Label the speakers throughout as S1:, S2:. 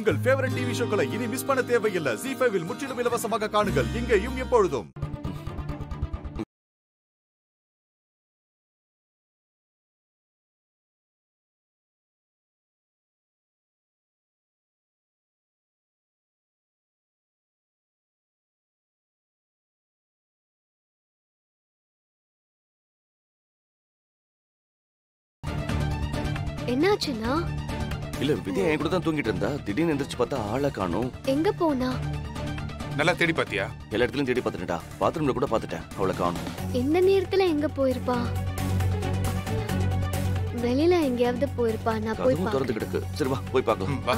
S1: உங்கள் favourite TV ஷோக்களை இனி miss பண்ண தேவையில்லை ஜி ஃபைவில் முற்றிலும் இலவசமாக காணுங்கள் இங்கேயும் எப்பொழுதும்
S2: என்னாச்சுன்னா
S3: இல்ல வித்யா என் கூட தான் தூங்கிட்டு இருந்தா திடீர்னு எந்திரிச்சு பார்த்தா ஆளை காணும்
S2: எங்க போனா
S4: நல்லா தேடி பாத்தியா
S3: எல்லா இடத்துலயும் தேடி பார்த்துட்டா பாத்ரூம்ல கூட பார்த்துட்டேன் அவளை காணும்
S2: இந்த நேரத்துல எங்க போயிருப்பா வெளியில எங்கேயாவது போயிருப்பா நான் போய்
S3: அதுவும் திறந்து
S2: பாக்குறேன்
S3: கிடக்கு சரி வா போய் பார்க்கலாம்
S4: ம், வா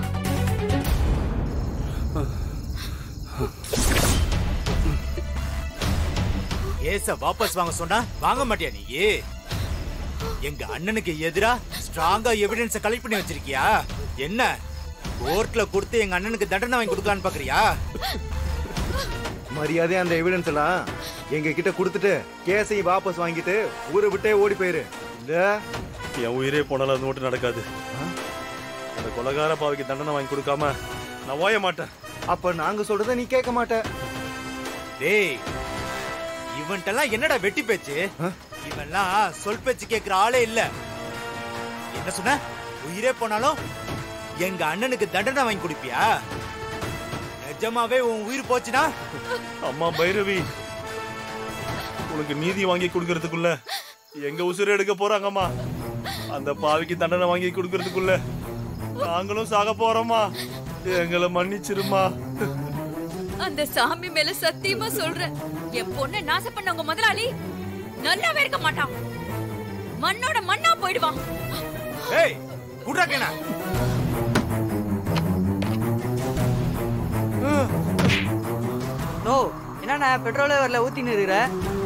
S5: கேஸ வாபஸ் வாங்க சொன்னா வாங்க மாட்டியா நீ எங்க அண்ணனுக்கு எதிரா ஸ்ட்ராங்கா எவிடன்ஸ கலெக்ட் பண்ணி வச்சிருக்கியா என்ன கோர்ட்ல கொடுத்து எங்க அண்ணனுக்கு தண்டனை வாங்கி கொடுக்கலான்னு பாக்குறியா
S6: மரியாதையா அந்த எவிடன்ஸ் எல்லாம் எங்க கிட்ட கொடுத்துட்டு கேஸையும் வாபஸ் வாங்கிட்டு ஊரை விட்டே ஓடி போயிரு இல்ல
S7: என் உயிரே போனாலும் அது மட்டும் நடக்காது அந்த கொலகார பாவிக்கு தண்டனை வாங்கி கொடுக்காம நான் ஓய மாட்டேன்
S6: அப்ப நாங்க சொல்றத நீ கேட்க மாட்ட
S5: டேய் இவன்ட்டெல்லாம் என்னடா வெட்டி பேச்சு இவன்லாம் சொல் பேச்சு கேக்குற ஆளே இல்ல என்ன சொன்ன உயிரே போனாலும் எங்க அண்ணனுக்கு தண்டனை வாங்கி கொடுப்பியா நிஜமாவே உன் உயிர் போச்சுனா
S7: அம்மா பைரவி உனக்கு நீதி வாங்கி கொடுக்கறதுக்குள்ள எங்க உசுரை எடுக்க போறாங்கம்மா அந்த பாவிக்கு தண்டனை வாங்கி கொடுக்கறதுக்குள்ள நாங்களும் சாக போறோமா எங்களை மன்னிச்சிருமா
S8: அந்த சாமி மேல சத்தியமா சொல்றேன் என் பொண்ணை நாசம் பண்ண உங்க முதலாளி நல்லாவே இருக்க மாட்டான் மண்ணோட மண்ணா போயிடுவான்
S5: ஏய் குட்ராக்கேனா
S9: நோ என்னண்ணா பெட்ரோலே வரல ஊத்தின்னு இருக்கிற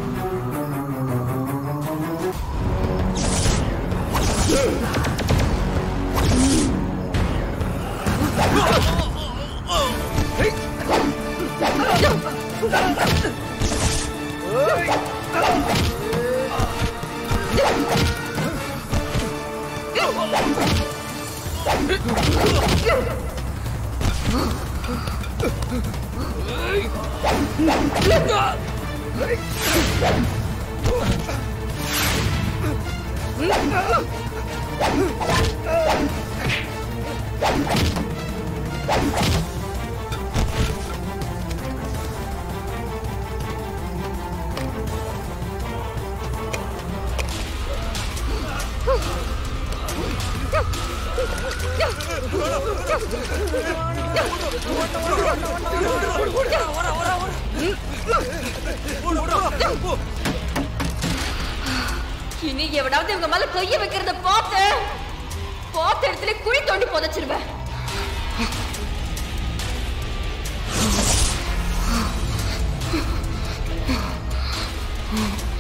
S8: இனி எவனாவது இவங்க மேல கைய வைக்கிறத பார்த்து பார்த்த இடத்துல குழி தோண்டி புதைச்சிருவேன்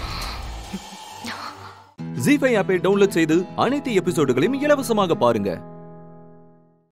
S10: ஜி ஃபைவ் ஆப்பை டவுன்லோட் செய்து அனைத்து எபிசோடுகளையும் இலவசமாக பாருங்க